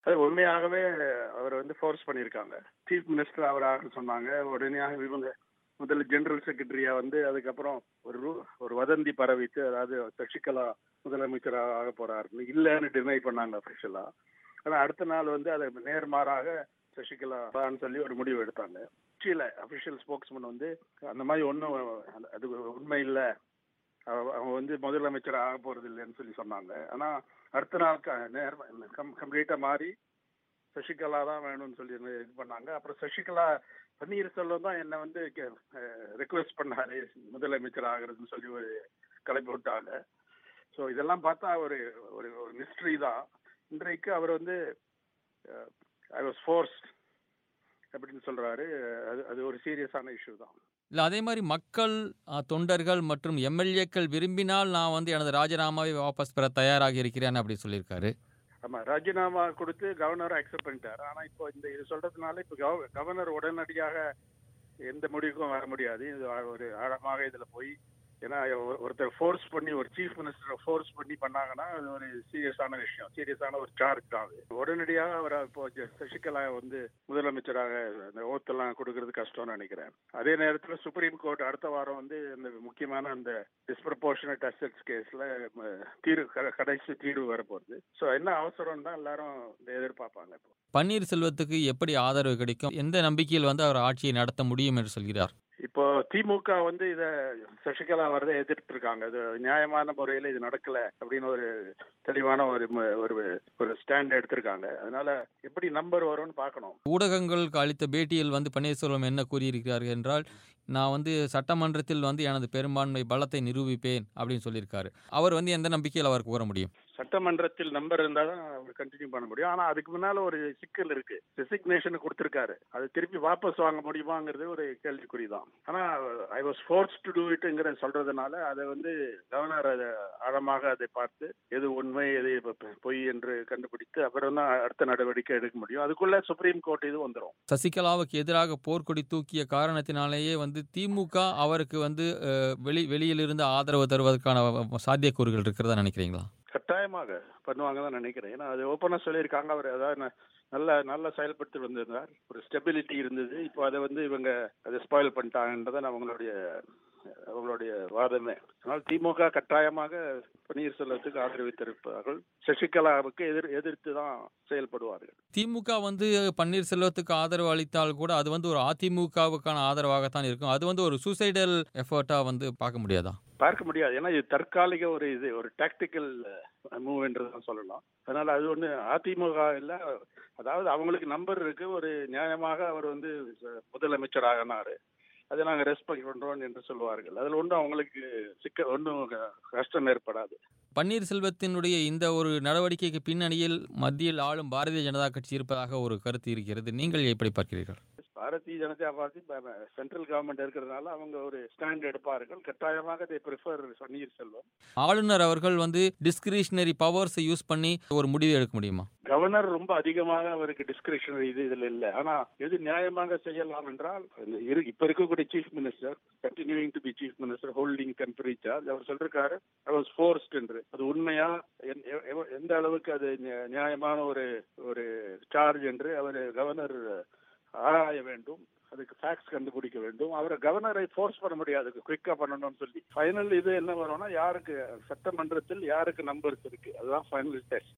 அது உண்மையாகவே அவர் வந்து ஃபோர்ஸ் பண்ணியிருக்காங்க சீஃப் மினிஸ்டர் அவராக சொன்னாங்க உடனேயாக இவங்க முதல்ல ஜெனரல் செக்ரட்டரியா வந்து அதுக்கப்புறம் ஒரு ரூ- ஒரு வதந்தி பரவிட்டு அதாவது சசிகலா முதலமைச்சராக ஆக போறாருன்னு இல்லைன்னு டினை பண்ணாங்க அபிஷியலா ஆனா அடுத்த நாள் வந்து அதை நேர்மாறாக சசிகலா தான் சொல்லி ஒரு முடிவு எடுத்தாங்க கட்சியில அபிஷியல் ஸ்போக்ஸ்மேன் வந்து அந்த மாதிரி ஒன்றும் அது உண்மை இல்லை அவ- அவங்க வந்து முதலமைச்சர் ஆக போறது இல்லைன்னு சொல்லி சொன்னாங்க ஆனா அடுத்த நாள் க- நேர் கம்ப்ளீட்டா மாறி சசிகலா தான் வேணும்னு சொல்லி இது பண்ணாங்க அப்புறம் சசிகலா பன்னீர்செல்வம் தான் என்ன வந்து ரெக்வெஸ்ட் பண்ணாரு முதலமைச்சர் ஆகிறதுன்னு சொல்லி ஒரு கிளப்பி விட்டாங்க ஸோ இதெல்லாம் பார்த்தா ஒரு ஒரு ஒரு மிஸ்ட்ரி தான் இன்றைக்கு அவர் வந்து ஐ வாஸ் ஃபோர்ஸ்ட் அப்படின்னு சொல்றாரு அது அது ஒரு சீரியஸான இஷ்யூ தான் இல்லை அதே மாதிரி மக்கள் அஹ், தொண்டர்கள் மற்றும் எம்எல்ஏக்கள் விரும்பினால் நான் வந்து எனது ராஜினாமாவை வாபஸ் பெற தயாராக இருக்கிறேன் அப்படி சொல்லியிருக்காரு ஆமா ராஜினாமா கொடுத்து கவர்னர் அக்செப்ட் பண்ணிட்டாரு ஆனா இப்போ இந்த இது சொல்றதுனால இப்போ கவ- கவர்னர் உடனடியாக எந்த முடிவுக்கும் வர முடியாது இது ஒரு ஆழமாக இதுல போய் ஏன்னா ஒரு- ஒருத்தர் ஃபோர்ஸ் பண்ணி ஒரு சீஃப் மினிஸ்டரை ஃபோர்ஸ் பண்ணி பண்ணாங்கன்னா அது ஒரு சீரியஸான விஷயம் சீரியஸான ஒரு சார்ஜ் தான் அது உடனடியாக அவர் இப்போ ஜ- சசிகலா வந்து முதலமைச்சராக அந்த ஓத்தெல்லாம் கொடுக்கறது கஷ்டம்னு நினைக்கிறேன் அதே நேரத்தில் சுப்ரீம் கோர்ட் அடுத்த வாரம் வந்து இந்த முக்கியமான அந்த டிஸ்ப்ரப்போர்ஷனட் அசெட்ஸ் கேஸ்ல தீர்வு க- கடைசி தீர்வு வரப்போகுது ஸோ என்ன அவசரம் தான் எல்லாரும் இதை எதிர்பார்ப்பாங்க இப்போ பன்னீர்செல்வத்துக்கு எப்படி ஆதரவு கிடைக்கும் எந்த நம்பிக்கையில் வந்து அவர் ஆட்சியை நடத்த முடியும் என்று சொல்கிறார் இப்போ திமுக வந்து இத சசிகலா வரதை எதிர்த்து இருக்காங்க இது நியாயமான முறையில இது நடக்கல அப்படின்னு ஒரு தெளிவான ஒரு ம- ஒரு ஒரு ஸ்டாண்ட் எடுத்திருக்காங்க அதனால எப்படி நம்பர் வரும்னு பார்க்கணும் ஊடகங்களுக்கு அளித்த பேட்டியில் வந்து பன்னீர்செல்வம் என்ன கூறியிருக்கிறார்கள் என்றால் நான் வந்து சட்டமன்றத்தில் வந்து எனது பெரும்பான்மை பலத்தை நிரூபிப்பேன் அப்படின்னு சொல்லியிருக்காரு அவர் வந்து எந்த நம்பிக்கையில் அவர் கூற முடியும் சட்டமன்றத்தில் நம்பர் இருந்தா தான் அவர் கண்டினியூ பண்ண முடியும் ஆனா அதுக்கு முன்னால ஒரு சிக்கல் இருக்கு ரெசிக்னேஷன் கொடுத்திருக்காரு அது திருப்பி வாபஸ் வாங்க முடியுமாங்கிறது ஒரு கேள்விக்குறி தான் ஆனா I was force to do இட்ங்கிற சொல்றதுனால அதை வந்து கவர்னர் அதை ஆழமாக அதை பார்த்து எது உண்மை எது பொ- பொய் என்று கண்டுபிடித்து அப்புறம் தான் அடுத்த நடவடிக்கை எடுக்க முடியும் அதுக்குள்ள சுப்ரீம் கோர்ட் இது வந்துடும் சசிகலாவுக்கு எதிராக போர்க்கொடி தூக்கிய காரணத்தினாலேயே வந்து திமுக அவருக்கு வந்து அஹ், வெளி வெளியிலிருந்து ஆதரவு தருவதற்கான சாத்தியக்கூறுகள் இருக்கிறதா நினைக்கிறீங்களா கட்டாயமாக பண்ணுவாங்க தான் நினைக்கிறேன் ஏன்னா அது ஓப்பனாக சொல்லியிருக்காங்க அவர் அதாவது ந- நல்ல நல்ல செயல்பட்டு வந்திருந்தார் ஒரு ஸ்டெபிலிட்டி இருந்தது இப்போ அதை வந்து இவங்க அதை ஸ்பாயில் பண்ணிட்டாங்கன்றதான் அவங்களுடைய அவங்களுடைய வாதமே அதனால் திமுக கட்டாயமாக பன்னீர்செல்வத்துக்கு ஆதரவு தெரிவிப்பார்கள் சசிகலாவுக்கு எதிர் எதிர்த்து தான் செயல்படுவார்கள் திமுக வந்து பன்னீர்செல்வத்துக்கு ஆதரவு அளித்தால் கூட அது வந்து ஒரு அதிமுகவுக்கான ஆதரவாகத்தான் இருக்கும் அது வந்து ஒரு சூசைடல் எஃபர்ட்டா வந்து பார்க்க முடியாதா பார்க்க முடியாது ஏன்னா இது தற்காலிக ஒரு இது ஒரு டாக்டிக்கல் மூவ் என்று தான் சொல்லலாம் அதனால அது ஒன்று அதிமுக இல்ல அதாவது அவங்களுக்கு நம்பர் இருக்கு ஒரு நியாயமாக அவர் வந்து முதலமைச்சர் ஆகினாரு அதை நாங்கள் ரெஸ்பெக்ட் பண்றோம் என்று சொல்வார்கள் அதில் ஒன்றும் அவங்களுக்கு சிக்க ஒன்றும் கஷ்டம் ஏற்படாது பன்னீர்செல்வத்தினுடைய இந்த ஒரு நடவடிக்கைக்கு பின்னணியில் மத்தியில் ஆளும் பாரதிய ஜனதா கட்சி இருப்பதாக ஒரு கருத்து இருக்கிறது நீங்கள் எப்படி பார்க்கிறீர்கள் Bharatiya Janata party central government இருக்கிறதுனால அவங்க ஒரு ஸ்டாண்ட் எடுப்பார்கள் கட்டாயமாக they ப்ரிஃபர் பன்னீர்செல்வம் ஆளுநர் அவர்கள் வந்து டிஸ்கிரிஷனரி பவர்ஸை யூஸ் பண்ணி ஒரு முடிவு எடுக்க முடியுமா கவர்னர் ரொம்ப அதிகமாக அவருக்கு டிஸ்கிரிப்ஷனரி இது இதுல இல்ல ஆனா எது நியாயமாக செய்யலாம் என்றால் இந்த இரு இப்ப இருக்கக்கூடிய chief minister continuing to be chief minister holding temperature அவர் சொல்றாரு ஐ வாஸ் ஃபோர்ஸ்ட் என்று அது உண்மையா என்- எ- எவ- எந்த அளவுக்கு அது நியா- நியாயமான ஒரு ஒரு சார்ஜ் என்று அவர் கவர்னர் ஆராய வேண்டும் அதுக்கு ஃபேக்ட்ஸ் கண்டுபிடிக்க வேண்டும் அவரை கவர்னரை ஃபோர்ஸ் பண்ண முடியாது குயிக்கா பண்ணணும்னு சொல்லி ஃபைனல் இது என்ன வரும்னா யாருக்கு சட்டமன்றத்தில் யாருக்கு நம்பர்ஸ் இருக்கு அதுதான் ஃபைனல் டெஸ்ட்